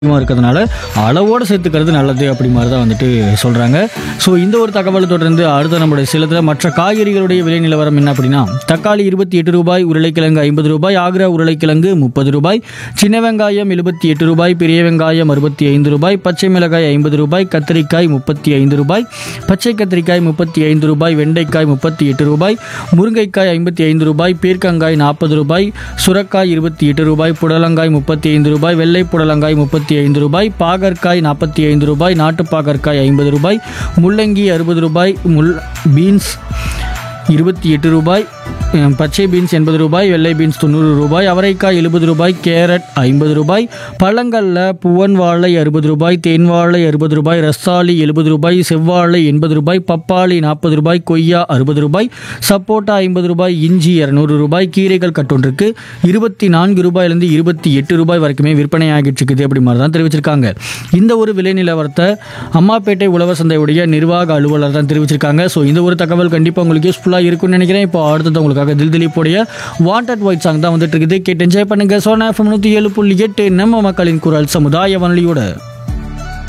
அதிகமாக இருக்கிறதுனால அளவோடு சேர்த்துக்கிறது நல்லது அப்படி மாதிரி தான் வந்துட்டு சொல்கிறாங்க ஸோ இந்த ஒரு தகவலை தொடர்ந்து அடுத்த நம்முடைய சிலத்தில் மற்ற காய்கறிகளுடைய விலை நிலவரம் என்ன அப்படின்னா தக்காளி இருபத்தி எட்டு ரூபாய் உருளைக்கிழங்கு ஐம்பது ரூபாய் ஆக்ரா உருளைக்கிழங்கு முப்பது ரூபாய் சின்ன வெங்காயம் எழுபத்தி எட்டு ரூபாய் பெரிய வெங்காயம் அறுபத்தி ஐந்து ரூபாய் பச்சை மிளகாய் ஐம்பது ரூபாய் கத்திரிக்காய் முப்பத்தி ஐந்து ரூபாய் பச்சை கத்திரிக்காய் முப்பத்தி ஐந்து ரூபாய் வெண்டைக்காய் முப்பத்தி எட்டு ரூபாய் முருங்கைக்காய் ஐம்பத்தி ஐந்து ரூபாய் பீர்க்கங்காய் நாற்பது ரூபாய் சுரக்காய் இருபத்தி எட்டு ரூபாய் புடலங்காய் முப்பத்தி ஐந்து ரூபாய் வெள்ளை புடலங்காய் முப்பத்தி ஐந்து ரூபாய் பாகற்காய் நாற்பத்தி ஐந்து ரூபாய் நாட்டு பாகற்காய் ஐம்பது ரூபாய் முள்ளங்கி அறுபது ரூபாய் முள் பீன்ஸ் இருபத்தி எட்டு ரூபாய் அஹ், பச்சை பீன்ஸ் எண்பது ரூபாய் வெள்ளை பீன்ஸ் தொண்ணூறு ரூபாய் அவரைக்காய் எழுபது ரூபாய் கேரட் ஐம்பது ரூபாய் பழங்களில் புவன் வாழை அறுபது ரூபாய் தேன் வாழை அறுபது ரூபாய் ரஸ்தாளி எழுபது ரூபாய் செவ்வாழை எண்பது ரூபாய் பப்பாளி நாற்பது ரூபாய் கொய்யா அறுபது ரூபாய் சப்போட்டா ஐம்பது ரூபாய் இஞ்சி இரநூறு ரூபாய் கீரைகள் கட்டொன்றுக்கு இருபத்தி நான்கு ரூபாயிலிருந்து இருபத்தி எட்டு ரூபாய் வரைக்குமே விற்பனை ஆகிட்டு இருக்குது அப்படி மாதிரி தான் தெரிவிச்சிருக்காங்க இந்த ஒரு விலை நிலவரத்தை அம்மாப்பேட்டை உழவர் சந்தையுடைய நிர்வாக அலுவலர் தான் தெரிவிச்சிருக்காங்க ஸோ இந்த ஒரு தகவல் கண்டிப்பாக உங்களுக்கு யூஸ்ஃபுல்லாக இருக்கும்னு நினைக்கிறேன் இப்போ அடுத்தது உங்களுக்காக தில் திலீப்புடைய வாண்டட் ஒயிட் சாங் தான் வந்துட்டு இருக்குது கேட்டு என்ஜாய் பண்ணுங்க சோனா எஃப்எம் நூற்றி ஏழு புள்ளி எட்டு நம்ம மக்களின் குரல் சமுதாய வானொலியோட